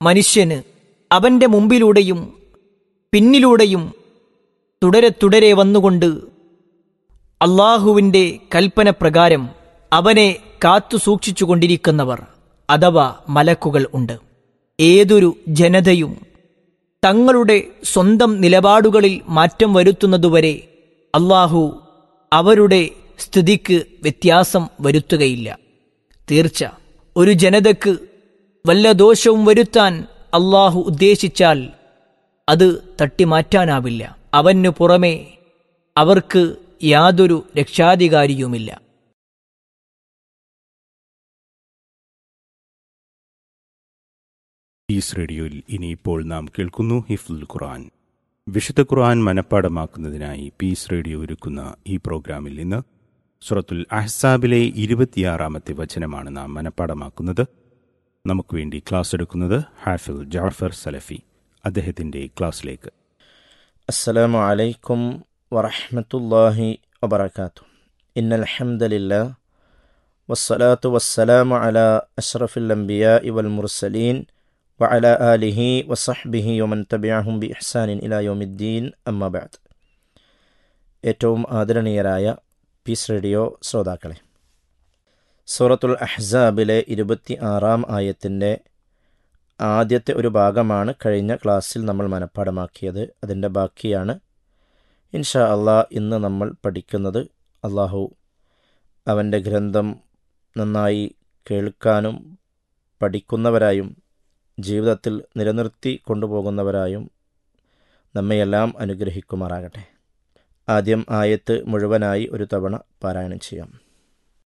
മനുഷ്യന് അവന്റെ മുമ്പിലൂടെയും പിന്നിലൂടെയും തുടരെ തുടരെ വന്നുകൊണ്ട് അള്ളാഹുവിന്റെ കൽപ്പന പ്രകാരം അവനെ കാത്തു സൂക്ഷിച്ചുകൊണ്ടിരിക്കുന്നവർ അഥവാ മലക്കുകൾ ഉണ്ട് ഏതൊരു ജനതയും തങ്ങളുടെ സ്വന്തം നിലപാടുകളിൽ മാറ്റം വരുത്തുന്നതുവരെ അള്ളാഹു അവരുടെ സ്ഥിതിക്ക് വ്യത്യാസം വരുത്തുകയില്ല തീർച്ച ഒരു ജനതക്ക് വല്ല ദോഷവും വരുത്താൻ അള്ളാഹു ഉദ്ദേശിച്ചാൽ അത് തട്ടിമാറ്റാനാവില്ല അവനു പുറമെ അവർക്ക് യാതൊരു രക്ഷാധികാരിയുമില്ല ഈസ് റേഡിയോയിൽ ഇനിയിപ്പോൾ നാം കേൾക്കുന്നു ഹിഫ്ലുൽ ഖുർആൻ വിശുദ്ധ ഖുർആൻ മനഃപ്പാടമാക്കുന്നതിനായി പീസ് റേഡിയോ ഒരുക്കുന്ന ഈ പ്രോഗ്രാമിൽ നിന്ന് സുറത്തുൽ അഹ്സാബിലെ ഇരുപത്തിയാറാമത്തെ വചനമാണ് നാം മനഃപ്പാടമാക്കുന്നത് നമുക്ക് വേണ്ടി ക്ലാസ് എടുക്കുന്നത് ഹാഫിൽ ജാഫർ സലഫി അദ്ദേഹത്തിൻ്റെ ക്ലാസ്സിലേക്ക് السلام عليكم ورحمة الله وبركاته إن الحمد لله والصلاة والسلام على أشرف الأنبياء والمرسلين وعلى آله وصحبه ومن تبعهم بإحسان إلى يوم الدين أما بعد ഏറ്റവും ആദരണീയരായ പീസ് റേഡിയോ ശ്രോതാക്കളെ സൂറത്തുൽ അഹ്സാബിലെ ഇരുപത്തി ആറാം ആയത്തിൻ്റെ ആദ്യത്തെ ഒരു ഭാഗമാണ് കഴിഞ്ഞ ക്ലാസ്സിൽ നമ്മൾ മനഃപ്പാടമാക്കിയത് അതിൻ്റെ ബാക്കിയാണ് ഇൻഷാ അള്ളാ ഇന്ന് നമ്മൾ പഠിക്കുന്നത് അള്ളാഹു അവൻ്റെ ഗ്രന്ഥം നന്നായി കേൾക്കാനും പഠിക്കുന്നവരായും ജീവിതത്തിൽ നിലനിർത്തി കൊണ്ടുപോകുന്നവരായും നമ്മയെല്ലാം അനുഗ്രഹിക്കുമാറാകട്ടെ ആദ്യം ആയത്ത് മുഴുവനായി ഒരു തവണ പാരായണം ചെയ്യാം